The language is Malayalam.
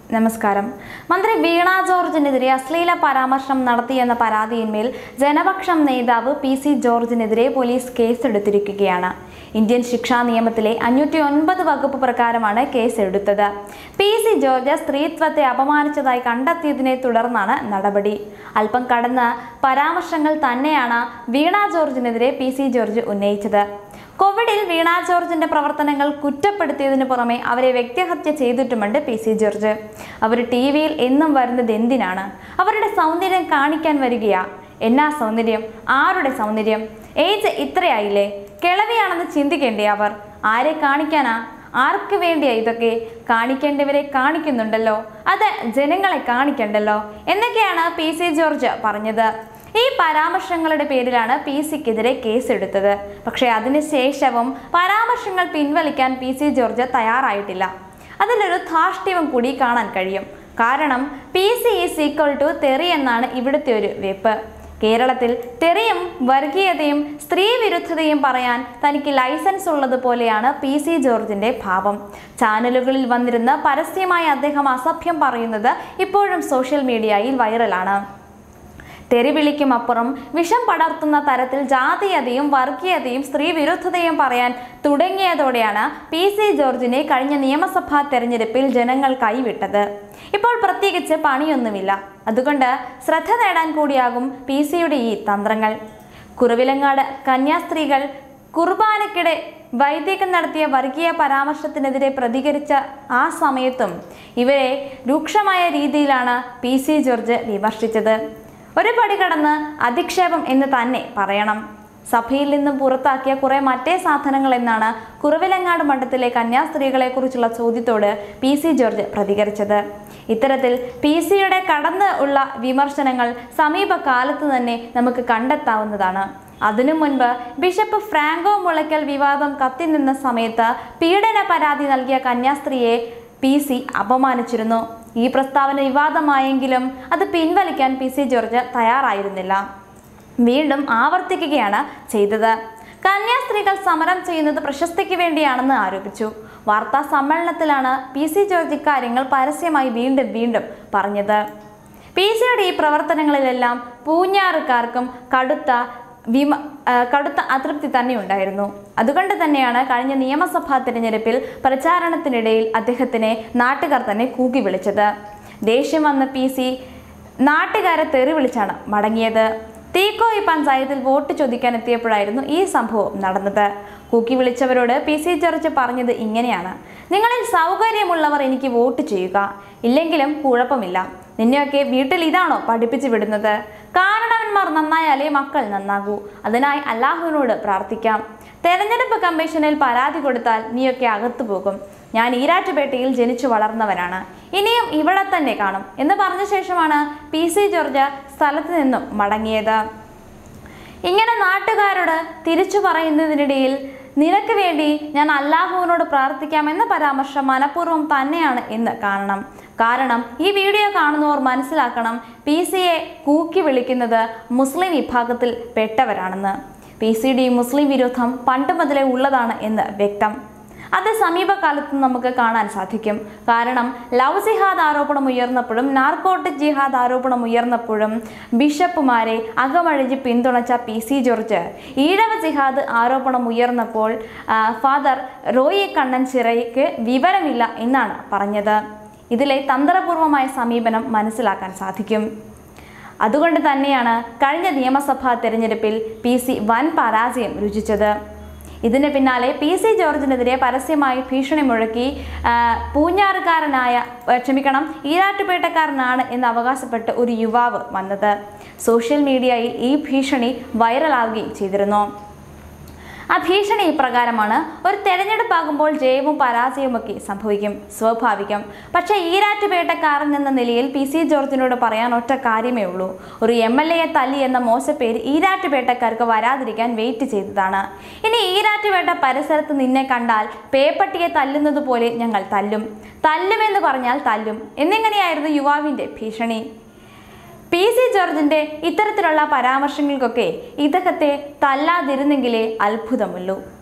നമസ്കാരം മന്ത്രി വീണ ജോർജിനെതിരെ അശ്ലീല പരാമർശം നടത്തിയെന്ന പരാതിയിന്മേൽ ജനപക്ഷം നേതാവ് പി സി ജോർജിനെതിരെ പോലീസ് കേസെടുത്തിരിക്കുകയാണ് ഇന്ത്യൻ ശിക്ഷാ നിയമത്തിലെ അഞ്ഞൂറ്റി ഒൻപത് വകുപ്പ് പ്രകാരമാണ് കേസെടുത്തത് പി സി ജോർജ് സ്ത്രീത്വത്തെ അപമാനിച്ചതായി കണ്ടെത്തിയതിനെ തുടർന്നാണ് നടപടി അല്പം കടന്ന പരാമർശങ്ങൾ തന്നെയാണ് വീണ ജോർജിനെതിരെ പി സി ജോർജ് ഉന്നയിച്ചത് കോവിഡിൽ വീണ ജോർജിന്റെ പ്രവർത്തനങ്ങൾ കുറ്റപ്പെടുത്തിയതിനു പുറമെ അവരെ വ്യക്തിഹത്യ ചെയ്തിട്ടുമുണ്ട് പി സി ജോർജ് അവർ ടി വിയിൽ എന്നും വരുന്നത് എന്തിനാണ് അവരുടെ സൗന്ദര്യം കാണിക്കാൻ വരികയാ എന്നാ സൗന്ദര്യം ആരുടെ സൗന്ദര്യം ഏജ് ഇത്രയായില്ലേ കിളവിയാണെന്ന് ചിന്തിക്കേണ്ടേ അവർ ആരെ കാണിക്കാനാ ആർക്ക് വേണ്ടിയാ ഇതൊക്കെ കാണിക്കേണ്ടവരെ കാണിക്കുന്നുണ്ടല്ലോ അത് ജനങ്ങളെ കാണിക്കണ്ടല്ലോ എന്നൊക്കെയാണ് പി സി ജോർജ് പറഞ്ഞത് ഈ പരാമർശങ്ങളുടെ പേരിലാണ് പി സിക്കെതിരെ കേസെടുത്തത് പക്ഷേ അതിനുശേഷവും പരാമർശങ്ങൾ പിൻവലിക്കാൻ പി സി ജോർജ് തയ്യാറായിട്ടില്ല അതിലൊരു ധാർഷ്ട്യവും കൂടി കാണാൻ കഴിയും കാരണം P C is equal to തെറി എന്നാണ് ഇവിടുത്തെ ഒരു വെപ്പ് കേരളത്തിൽ തെറിയും വർഗീയതയും സ്ത്രീ വിരുദ്ധതയും പറയാൻ തനിക്ക് ലൈസൻസ് ഉള്ളതുപോലെയാണ് പി സി ജോർജിന്റെ ഭാവം ചാനലുകളിൽ വന്നിരുന്ന് പരസ്യമായി അദ്ദേഹം അസഭ്യം പറയുന്നത് ഇപ്പോഴും സോഷ്യൽ മീഡിയയിൽ വൈറലാണ് തെറിവിളിക്കും അപ്പുറം വിഷം പടർത്തുന്ന തരത്തിൽ ജാതീയതയും വർഗീയതയും സ്ത്രീ വിരുദ്ധതയും പറയാൻ തുടങ്ങിയതോടെയാണ് പി സി ജോർജിനെ കഴിഞ്ഞ നിയമസഭാ തെരഞ്ഞെടുപ്പിൽ ജനങ്ങൾ കൈവിട്ടത് ഇപ്പോൾ പ്രത്യേകിച്ച് പണിയൊന്നുമില്ല അതുകൊണ്ട് ശ്രദ്ധ നേടാൻ കൂടിയാകും പി സിയുടെ ഈ തന്ത്രങ്ങൾ കുറുവിലങ്ങാട് കന്യാസ്ത്രീകൾ കുർബാനയ്ക്കിടെ വൈദികൻ നടത്തിയ വർഗീയ പരാമർശത്തിനെതിരെ പ്രതികരിച്ച ആ സമയത്തും ഇവരെ രൂക്ഷമായ രീതിയിലാണ് പി സി ജോർജ് വിമർശിച്ചത് ഒരു പടി കടന്ന് അധിക്ഷേപം എന്ന് തന്നെ പറയണം സഭയിൽ നിന്നും പുറത്താക്കിയ കുറെ മറ്റേ സാധനങ്ങൾ എന്നാണ് കുറവിലങ്ങാട് മണ്ഡലത്തിലെ കന്യാസ്ത്രീകളെ കുറിച്ചുള്ള ചോദ്യത്തോട് പി സി ജോർജ് പ്രതികരിച്ചത് ഇത്തരത്തിൽ പി സിയുടെ കടന്ന് ഉള്ള വിമർശനങ്ങൾ സമീപകാലത്ത് തന്നെ നമുക്ക് കണ്ടെത്താവുന്നതാണ് അതിനു മുൻപ് ബിഷപ്പ് ഫ്രാങ്കോ മുളയ്ക്കൽ വിവാദം കത്തിനിന്ന സമയത്ത് പീഡന പരാതി നൽകിയ കന്യാസ്ത്രീയെ പി സി അപമാനിച്ചിരുന്നു ഈ പ്രസ്താവന വിവാദമായെങ്കിലും അത് പിൻവലിക്കാൻ പി സി ജോർജ് തയ്യാറായിരുന്നില്ല വീണ്ടും ആവർത്തിക്കുകയാണ് ചെയ്തത് കന്യാസ്ത്രീകൾ സമരം ചെയ്യുന്നത് പ്രശസ്തിക്ക് വേണ്ടിയാണെന്ന് ആരോപിച്ചു വാർത്താ സമ്മേളനത്തിലാണ് പി സി ജോർജ് ഇക്കാര്യങ്ങൾ പരസ്യമായി വീണ്ടും വീണ്ടും പറഞ്ഞത് പി സിയുടെ ഈ പ്രവർത്തനങ്ങളിലെല്ലാം പൂഞ്ഞാറുകാർക്കും കടുത്ത വിമ ആ, കടുത്ത അതൃപ്തി തന്നെ ഉണ്ടായിരുന്നു അതുകൊണ്ട് തന്നെയാണ് കഴിഞ്ഞ നിയമസഭാ തിരഞ്ഞെടുപ്പിൽ പ്രചാരണത്തിനിടയിൽ അദ്ദേഹത്തിനെ നാട്ടുകാർ തന്നെ കൂക്കി വിളിച്ചത് ദേഷ്യം വന്ന പി സി നാട്ടുകാരെ തെറി വിളിച്ചാണ് മടങ്ങിയത് തീക്കോയി പഞ്ചായത്തിൽ വോട്ട് ചോദിക്കാൻ എത്തിയപ്പോഴായിരുന്നു ഈ സംഭവം നടന്നത് കൂക്കി വിളിച്ചവരോട് പി സി ജോർജ് പറഞ്ഞത് ഇങ്ങനെയാണ് നിങ്ങളിൽ സൗകര്യമുള്ളവർ എനിക്ക് വോട്ട് ചെയ്യുക ഇല്ലെങ്കിലും കുഴപ്പമില്ല നിന്നെയൊക്കെ വീട്ടിൽ ഇതാണോ പഠിപ്പിച്ചു വിടുന്നത് കാരണവന്മാർ നന്നായാലേ മക്കൾ നന്നാകൂ അതിനായി അല്ലാഹുവിനോട് പ്രാർത്ഥിക്കാം തെരഞ്ഞെടുപ്പ് കമ്മീഷനിൽ പരാതി കൊടുത്താൽ നീയൊക്കെ അകത്തു പോകും ഞാൻ ഈരാറ്റുപേട്ടയിൽ ജനിച്ചു വളർന്നവനാണ് ഇനിയും ഇവിടെ തന്നെ കാണും എന്ന് പറഞ്ഞ ശേഷമാണ് പി സി ജോർജ് സ്ഥലത്ത് നിന്നും മടങ്ങിയത് ഇങ്ങനെ നാട്ടുകാരോട് തിരിച്ചു പറയുന്നതിനിടയിൽ നിനക്ക് വേണ്ടി ഞാൻ അല്ലാഹുവിനോട് പ്രാർത്ഥിക്കാമെന്ന പരാമർശം മനഃപൂർവ്വം തന്നെയാണ് എന്ന് കാണണം കാരണം ഈ വീഡിയോ കാണുന്നവർ മനസ്സിലാക്കണം പി സിയെ കൂക്കി വിളിക്കുന്നത് മുസ്ലിം വിഭാഗത്തിൽ പെട്ടവരാണെന്ന് പി സി ഡി മുസ്ലിം വിരോധം പണ്ട് മുതലേ ഉള്ളതാണ് എന്ന് വ്യക്തം അത് സമീപകാലത്ത് നമുക്ക് കാണാൻ സാധിക്കും കാരണം ലവ് ജിഹാദ് ആരോപണം ഉയർന്നപ്പോഴും നാർക്കോട്ടിക് ജിഹാദ് ആരോപണം ഉയർന്നപ്പോഴും ബിഷപ്പുമാരെ അകമഴിഞ്ഞ് പിന്തുണച്ച പി സി ജോർജ് ഈഴവ ജിഹാദ് ആരോപണം ഉയർന്നപ്പോൾ ആ, ഫാദർ റോയി കണ്ണൻ ചിറയ്ക്ക് വിവരമില്ല എന്നാണ് പറഞ്ഞത് ഇതിലെ തന്ത്രപൂർവമായ സമീപനം മനസ്സിലാക്കാൻ സാധിക്കും അതുകൊണ്ട് തന്നെയാണ് കഴിഞ്ഞ നിയമസഭാ തെരഞ്ഞെടുപ്പിൽ പി സി വൻ പരാജയം രുചിച്ചത് ഇതിന് പിന്നാലെ പി സി ജോർജിനെതിരെ പരസ്യമായി ഭീഷണി മുഴക്കി ആ, പൂഞ്ഞാറുകാരനായ ആ, ക്ഷമിക്കണം ഈരാറ്റുപേട്ടക്കാരനാണ് എന്ന് അവകാശപ്പെട്ട് ഒരു യുവാവ് വന്നത് സോഷ്യൽ മീഡിയയിൽ ഈ ഭീഷണി വൈറലാവുകയും ചെയ്തിരുന്നു ആ ഭീഷണി ഇപ്രകാരമാണ് ഒരു തെരഞ്ഞെടുപ്പാകുമ്പോൾ ജയവും പരാജയവുമൊക്കെ സംഭവിക്കും സ്വാഭാവികം പക്ഷേ ഈരാറ്റുപേട്ടക്കാരൻ എന്ന നിലയിൽ പി സി ജോർജിനോട് പറയാൻ ഒറ്റ കാര്യമേ ഉള്ളൂ ഒരു എം എൽ എയെ തല്ലി എന്ന മോശപ്പേര് ഈരാറ്റുപേട്ടക്കാർക്ക് വരാതിരിക്കാൻ വെയിറ്റ് ചെയ്തതാണ് ഇനി ഈരാറ്റുപേട്ട പരിസരത്ത് നിന്നെ കണ്ടാൽ പേപ്പട്ടിയെ തല്ലുന്നത് പോലെ ഞങ്ങൾ തല്ലും തല്ലുമെന്ന് പറഞ്ഞാൽ തല്ലും എന്നിങ്ങനെയായിരുന്നു യുവാവിൻ്റെ ഭീഷണി പി സി ജോർജിന്റെ ഇത്തരത്തിലുള്ള പരാമർശങ്ങൾക്കൊക്കെ ഇദ്ദേഹത്തെ തല്ലാതിരുന്നെങ്കിലേ അത്ഭുതമുള്ളൂ